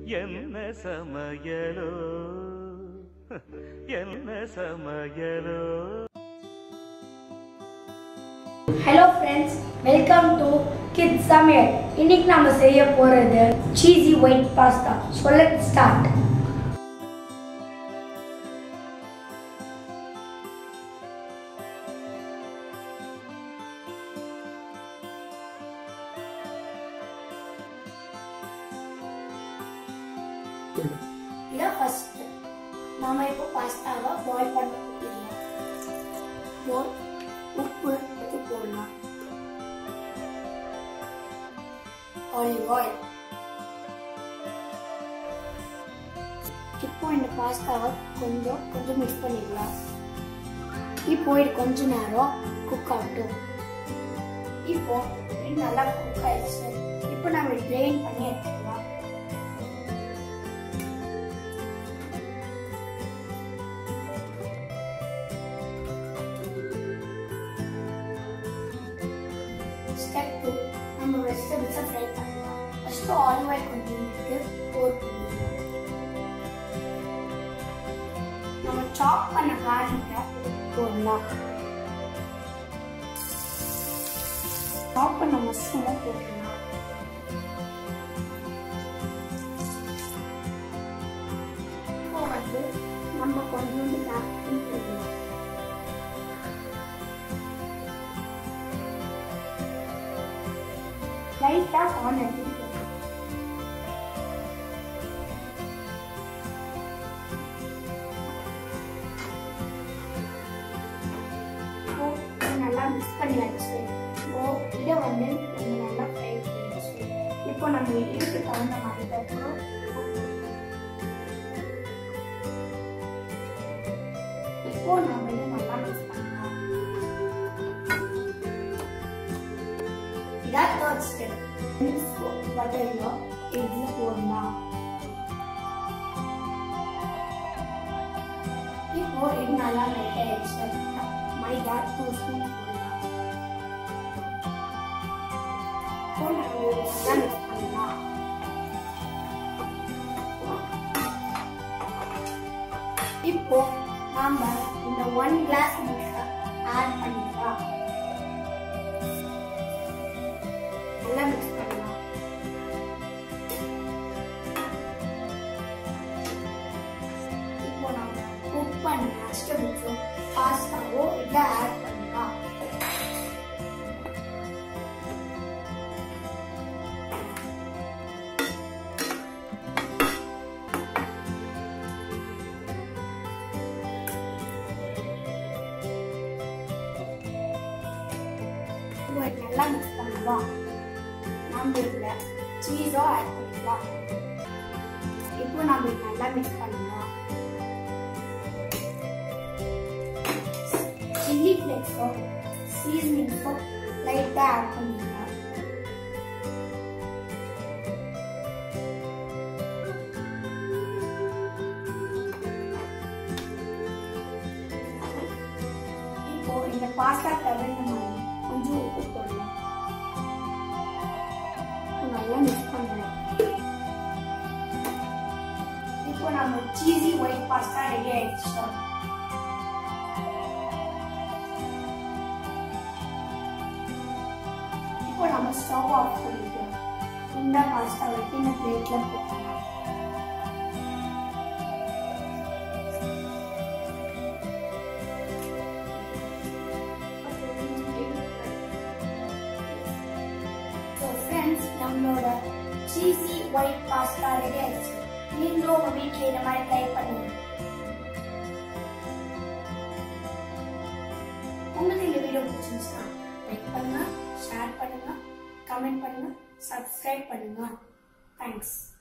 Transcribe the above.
என்ன சமையலோ என்ன சமையலோ hello friends welcome to kids சமையல் இன்னைக்கு நாம செய்ய போறது சீசி ஒயிட் பாஸ்தா சொல்ல ஸ்டார்ட் இதான் ஃபர்ஸ்ட் நாம இப்போ பாஸ்தாவை பாயில் பண்ண ஊற்றிடலாம் போல் உப்பு எடுத்து போடலாம் ஆலிவ் ஆயில் இப்போ இந்த பாஸ்தாவை கொஞ்சம் கொஞ்சம் மிக்ஸ் பண்ணிக்கலாம் இப்போ இது கொஞ்ச நேரம் குக் ஆகட்டும் இப்போ இது நல்லா குக் ஆயிடுச்சு இப்போ நம்ம ட்ரெயின் பண்ணி எடுத்துக்கலாம் ஸ்டெப் டூ நம்ம வெஜிடபிள்ஸை ஃப்ரை பண்ணலாம் ஃபஸ்ட்டு ஆலிவ் ஆயில் கொஞ்சம் எடுத்து போர் பண்ணிடலாம் நம்ம சாப் பண்ண கார்லிக்கை போடலாம் சாப் பண்ண மஷ்ரூமும் போடலாம் இப்போ வந்து நம்ம கொஞ்சோண்டு கேப்சிகம் போடலாம் லைட்டாக ஆன் பண்ணி இப்போ இது நல்லா மிக்ஸ் பண்ணியாச்சு இப்போ இதை வந்து நம்ம நல்லா ஃப்ரை பண்ணியாச்சு இப்போ நம்ம இதுக்கு தகுந்த மாதிரி அப்புறம் இப்போ நம்ம இதை நல்லா மிக்ஸ் பண்ணலாம் இதான் தேர்ட் ஸ்டெப் பட்டரில் இதில் போடலாம் இப்போ இது நல்லா மெல்ட் ஆயிடுச்சு மைதா டூ ஸ்பூன் போடலாம் இப்போ நம்ம இது நல்லா மிக்ஸ் பண்ணலாம் இப்போ நாம இந்த ஒன் கிளாஸ் மில்கை ஆட் பண்ணிக்கலாம் நல்லா மிக்ஸ் பண்ணலாம் இப்போ நம்ம குக் பண்ண வெஜிடபிள்ஸும் பாஸ்தாவோ இதை ஆட் பண்ணலாம் இப்போ இது நல்லா மிக்ஸ் பண்ணலாம் நம்ம இதில் சீஸோ ஆட் பண்ணிக்கலாம் இப்போ நம்ம இது நல்லா மிக்ஸ் பண்ணலாம் சில்லி ஃப்ளேக்ஸோ சீசனிங்ஸோ லைட்டாக ஆட் பண்ணிக்கலாம் இப்போ இந்த பாஸ்தா தவிர மாதிரி கொஞ்சம் உப்பு போடலாம் நல்லா மிக்ஸ் பண்ணுறேன் இப்போ நம்ம சீசி ஒயிட் பாஸ்தா ரெடி ஆயிடுச்சு இப்போ நம்ம ஸ்டவ் ஆஃப் பண்ணிக்கலாம் இந்த பாஸ்தா வச்சு இந்த பிளேட்ல போட்டுக்கலாம் ஸோ ஃப்ரெண்ட்ஸ் நம்மளோட சீசி ஒயிட் பாஸ்தா ரெடி ஆயிடுச்சு நீங்களும் உங்க வீட்டில் இந்த மாதிரி ட்ரை பண்ணுங்க உங்களுக்கு இந்த வீடியோ பிடிச்சிருந்துச்சுன்னா லைக் பண்ணுங்க ஷேர் பண்ணுங்க கமெண்ட் பண்ணுங்க சப்ஸ்கிரைப் பண்ணுங்க தேங்க்ஸ்